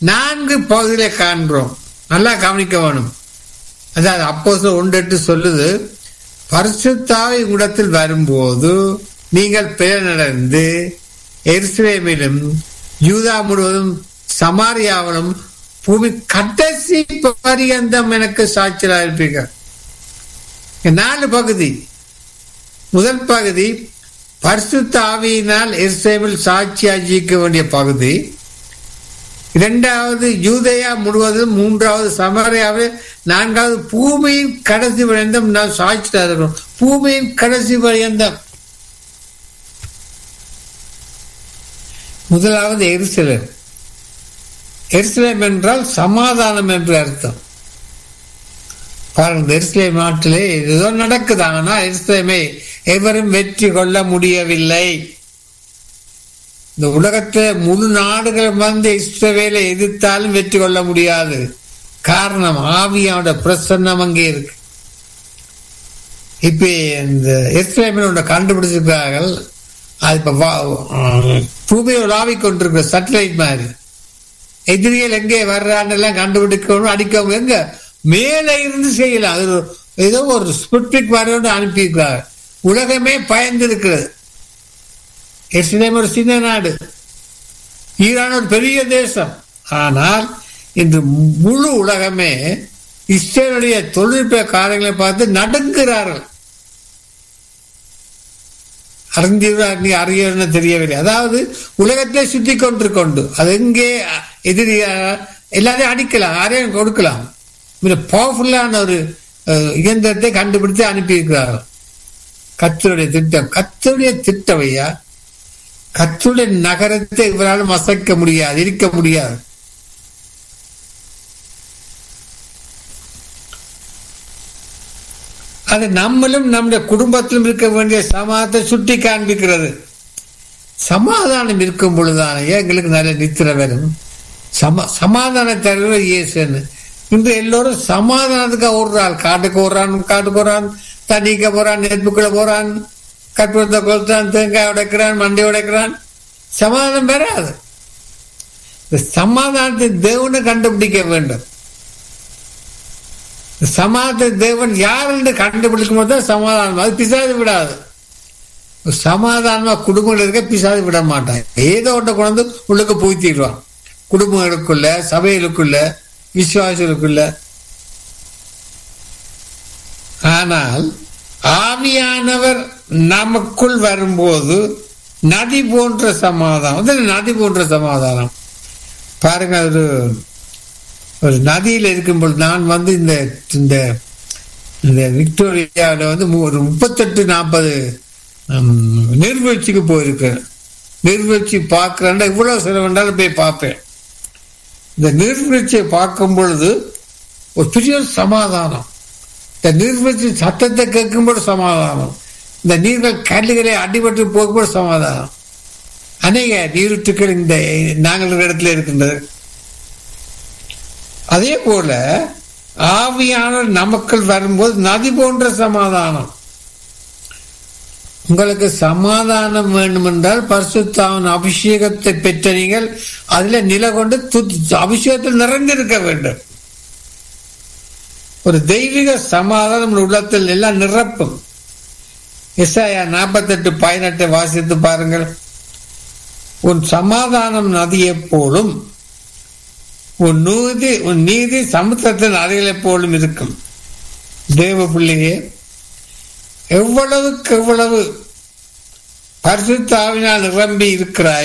நான்கு பகுதியில காண்கிறோம் நல்லா கவனிக்க வேணும் அதாவது அப்போ ஒன்று சொல்லுது பரிசுத்தாவை உடத்தில் வரும்போது நீங்கள் பிறநடந்து எருசலேமிலும் யூதா முழுவதும் சமாரியாவிலும் பூமி கடைசி பரியந்தம் எனக்கு சாட்சியாக இருப்பீர்கள் நாலு பகுதி முதல் பகுதி பரிசுத்த ஆவியினால் எருசலேமில் சாட்சியாக ஜீக்க வேண்டிய பகுதி இரண்டாவது யூதயா முழுவதும் மூன்றாவது சமரியாவது நான்காவது பூமியின் கடைசி பரியந்தம் நான் சாட்சி தருகிறோம் பூமியின் கடைசி பரியந்தம் முதலாவது எருசலேம் எருசலேம் என்றால் சமாதானம் என்று அர்த்தம் பாருங்க எருசலேம் நாட்டிலே ஏதோ நடக்குது ஆனா எருசலேமை எவரும் வெற்றி கொள்ள முடியவில்லை இந்த உலகத்தை முழு நாடுகள் வந்து இஸ்ரவேலை எதிர்த்தாலும் வெற்றி கொள்ள முடியாது காரணம் ஆவியோட பிரசன்னம் அங்கே இருக்கு இப்ப இந்த இஸ்ரேமில் கண்டுபிடிச்சிருக்கிறார்கள் அது இப்ப பூமியை உலாவி கொண்டிருக்கிற சட்டலைட் மாதிரி எதிரிகள் எங்கே வர்றான்னு எல்லாம் கண்டுபிடிக்கணும் அடிக்கவும் எங்க மேலே இருந்து செய்யலாம் அது ஏதோ ஒரு ஸ்புட்னிக் வரணும்னு அனுப்பியிருக்கிறார் உலகமே பயந்து இருக்கிறது எஸ்லேம் ஒரு சின்ன நாடு ஈரான் ஒரு பெரிய தேசம் ஆனால் இன்று முழு உலகமே இஸ்ரேலுடைய தொழில்நுட்ப காரியங்களை பார்த்து நடுங்குகிறார்கள் அறிந்தீர்கள் நீ அறியன்னு தெரியவில்லை அதாவது உலகத்தை சுத்தி கொண்டு கொண்டு அது எங்கே எதிரி எல்லாரையும் அடிக்கலாம் யாரையும் கொடுக்கலாம் பவர்ஃபுல்லான ஒரு இயந்திரத்தை கண்டுபிடித்து அனுப்பியிருக்கிறார்கள் கத்தருடைய திட்டம் கத்தருடைய திட்டம் ஐயா கத்துடைய நகரத்தை இவரால் மசைக்க முடியாது இருக்க முடியாது அது நம்மளும் நம்முடைய குடும்பத்திலும் இருக்க வேண்டிய சமாதத்தை சுட்டி காண்பிக்கிறது சமாதானம் இருக்கும் பொழுதான எங்களுக்கு நல்ல நித்திர வரும் சமா சமாதான தருவது இயேசுன்னு இன்று எல்லோரும் சமாதானத்துக்காக ஓடுறாள் காட்டுக்கு ஓடுறான் காட்டுக்கு ஓடுறான் தண்ணிக்க போறான் நெருப்புக்குள்ள போறான் கற்பூரத்தை கொளுத்தான் தேங்காய் உடைக்கிறான் மண்டி உடைக்கிறான் சமாதானம் பெறாது சமாதானத்தை தேவனை கண்டுபிடிக்க வேண்டும் சமாதான தேவன் யார் என்று கண்டுபிடிக்கும் போது தான் சமாதானம் அது பிசாது விடாது சமாதானமா குடும்பங்கள் இருக்க பிசாது விட மாட்டான் ஏதோ ஒன்றை கொண்டு உள்ளுக்கு புகுத்திடுவான் குடும்பங்களுக்குள்ள சபைகளுக்குள்ள விசுவாசிகளுக்குள்ள ஆனால் ஆவியானவர் நமக்குள் வரும்போது நதி போன்ற சமாதானம் நதி போன்ற சமாதானம் பாருங்க ஒரு ஒரு நதியில் இருக்கும்போது நான் வந்து இந்த இந்த இந்த விக்டோரியாவில் வந்து ஒரு முப்பத்தெட்டு நாற்பது நீர்வீழ்ச்சிக்கு போயிருக்கேன் நீர்வீழ்ச்சி பார்க்கிறேன் இவ்வளவு செலவுண்டாலும் போய் பார்ப்பேன் இந்த நீர்வீழ்ச்சியை பார்க்கும் பொழுது ஒரு பெரிய சமாதானம் இந்த நீர்வீழ்ச்சி சத்தத்தை கேட்கும்போது சமாதானம் இந்த நீர்கள் கல்லுகளை அடிபட்டு போகும்போது சமாதானம் அநேக நீருற்றுக்கள் இந்த நாங்கள் இடத்துல இருக்கின்றது அதே போல ஆவியானவர் நமக்குள் வரும்போது நதி போன்ற சமாதானம் உங்களுக்கு சமாதானம் வேண்டும் என்றால் பரிசுத்தாவின் அபிஷேகத்தை பெற்ற நீங்கள் அதுல நில கொண்டு அபிஷேகத்தில் நிறைந்திருக்க வேண்டும் ஒரு தெய்வீக சமாதானம் உள்ளத்தில் எல்லாம் நிரப்பும் எஸ்ஐயா நாற்பத்தெட்டு பதினெட்டு வாசித்து பாருங்கள் உன் சமாதானம் நதியை போலும் உன் நீதி உன் நீதி சமுத்திரத்தின் அறைகளை போலும் இருக்கும் தேவ பிள்ளையே எவ்வளவுக்கு எவ்வளவு பரிசுத்தாவினால் நிரம்பி இருக்கிறாய்